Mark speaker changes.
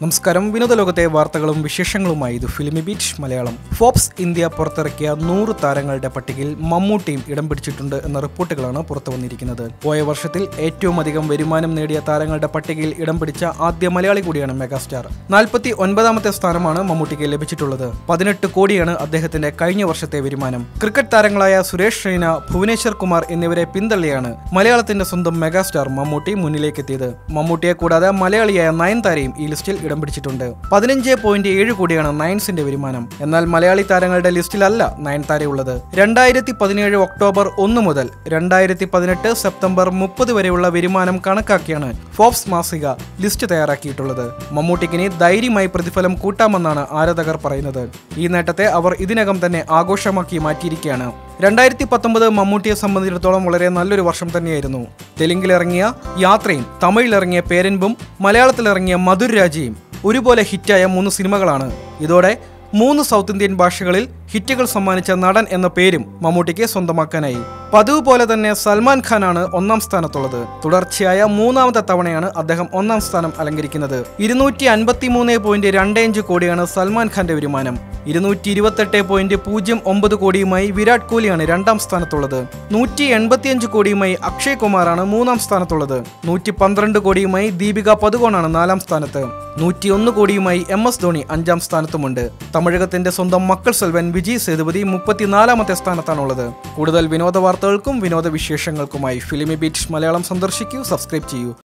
Speaker 1: നമസ്കാരം വിനോദ ലോകത്തെ വാർത്തകളും വിശേഷങ്ങളുമായി ഇത് filmy beat Malayalam Forbes India പുറത്തിറക്കിയ നൂറ് താരങ്ങളുടെ പട്ടികയിൽ മമ്മൂട്ടിയും ഇടം പിടിച്ചിട്ടുണ്ട് എന്ന റിപ്പോർട്ടുകളാണ് പുറത്തു വന്നിരിക്കുന്നത് പോയ വർഷത്തിൽ ഏറ്റവും അധികം വരുമാനം നേടിയ താരങ്ങളുടെ പട്ടികയിൽ ഇടം പിടിച്ച ആദ്യ മലയാളി കൂടിയാണ് മെഗാസ്റ്റാർ നാൽപ്പത്തി ഒൻപതാമത്തെ സ്ഥാനമാണ് മമ്മൂട്ടിക്ക് ലഭിച്ചിട്ടുള്ളത് പതിനെട്ട് കോടിയാണ് അദ്ദേഹത്തിന്റെ കഴിഞ്ഞ വർഷത്തെ വരുമാനം ക്രിക്കറ്റ് താരങ്ങളായ സുരേഷ് റെയ്ന ഭുവനേശ്വർ കുമാർ എന്നിവരെ പിന്തള്ളിയാണ് മലയാളത്തിന്റെ സ്വന്തം മെഗാസ്റ്റാർ മമ്മൂട്ടി മുന്നിലേക്കെത്തിയത് മമ്മൂട്ടിയെ കൂടാതെ മലയാളിയായ നയൻതാരയും ഈ ലിസ്റ്റിൽ ഇടം പിടിച്ചിട്ടുണ്ട് പതിനഞ്ച് പോയിന്റ് ഏഴ് കോടിയാണ് നയൻസിന്റെ വരുമാനം എന്നാൽ മലയാളി താരങ്ങളുടെ ലിസ്റ്റിലല്ല നയൻതാരയുള്ളത് രണ്ടായിരത്തി പതിനേഴ് ഒക്ടോബർ ഒന്ന് മുതൽ രണ്ടായിരത്തി പതിനെട്ട് സെപ്റ്റംബർ മുപ്പത് വരെയുള്ള വരുമാനം കണക്കാക്കിയാണ് ഫോബ്സ് മാസിക ലിസ്റ്റ് തയ്യാറാക്കിയിട്ടുള്ളത് മമ്മൂട്ടിക്കിനി ധൈര്യമായി പ്രതിഫലം കൂട്ടാമെന്നാണ് ആരാധകർ പറയുന്നത് ഈ നേട്ടത്തെ അവർ ഇതിനകം തന്നെ ആഘോഷമാക്കി മാറ്റിയിരിക്കുകയാണ് രണ്ടായിരത്തി പത്തൊമ്പത് മമ്മൂട്ടിയെ സംബന്ധിച്ചിടത്തോളം വളരെ നല്ലൊരു വർഷം തന്നെയായിരുന്നു തെലുങ്കിലിറങ്ങിയ യാത്രയും തമിഴിലിറങ്ങിയ പേരൻപും മലയാളത്തിലിറങ്ങിയ മധുരരാജയും ഒരുപോലെ ഹിറ്റായ മൂന്ന് സിനിമകളാണ് ഇതോടെ മൂന്ന് സൗത്ത് ഇന്ത്യൻ ഭാഷകളിൽ ഹിറ്റുകൾ സമ്മാനിച്ച നടൻ എന്ന പേരും മമ്മൂട്ടിക്ക് സ്വന്തമാക്കാനായി പതിവ് പോലെ തന്നെ സൽമാൻ ഖാനാണ് ഒന്നാം സ്ഥാനത്തുള്ളത് തുടർച്ചയായ മൂന്നാമത്തെ തവണയാണ് അദ്ദേഹം ഒന്നാം സ്ഥാനം അലങ്കരിക്കുന്നത് ഇരുന്നൂറ്റി അൻപത്തി മൂന്ന് പോയിന്റ് രണ്ട് അഞ്ച് കോടിയാണ് സൽമാൻ ഖാന്റെ വരുമാനം ഇരുന്നൂറ്റി ഇരുപത്തെട്ട് പോയിന്റ് പൂജ്യം ഒമ്പത് കോടിയുമായി വിരാട് കോഹ്ലിയാണ് രണ്ടാം സ്ഥാനത്തുള്ളത് നൂറ്റി എൺപത്തിയഞ്ച് കോടിയുമായി അക്ഷയ് കുമാറാണ് മൂന്നാം സ്ഥാനത്തുള്ളത് നൂറ്റി പന്ത്രണ്ട് കോടിയുമായി ദീപിക പതുകോണാണ് നാലാം സ്ഥാനത്ത് നൂറ്റി ഒന്ന് കോടിയുമായി എം എസ് ധോണി അഞ്ചാം സ്ഥാനത്തുമുണ്ട് തമിഴകത്തിന്റെ സ്വന്തം മക്കൾ സെൽവൻ വിജയ് സേതുപതി മുപ്പത്തിനാലാമത്തെ സ്ഥാനത്താണുള്ളത് കൂടുതൽ വിനോദ വാർത്തകൾക്കും വിനോദ വിശേഷങ്ങൾക്കുമായി ഫിലിമി ബീറ്റ് മലയാളം സന്ദർശിക്കൂ സബ്സ്ക്രൈബ് ചെയ്യൂ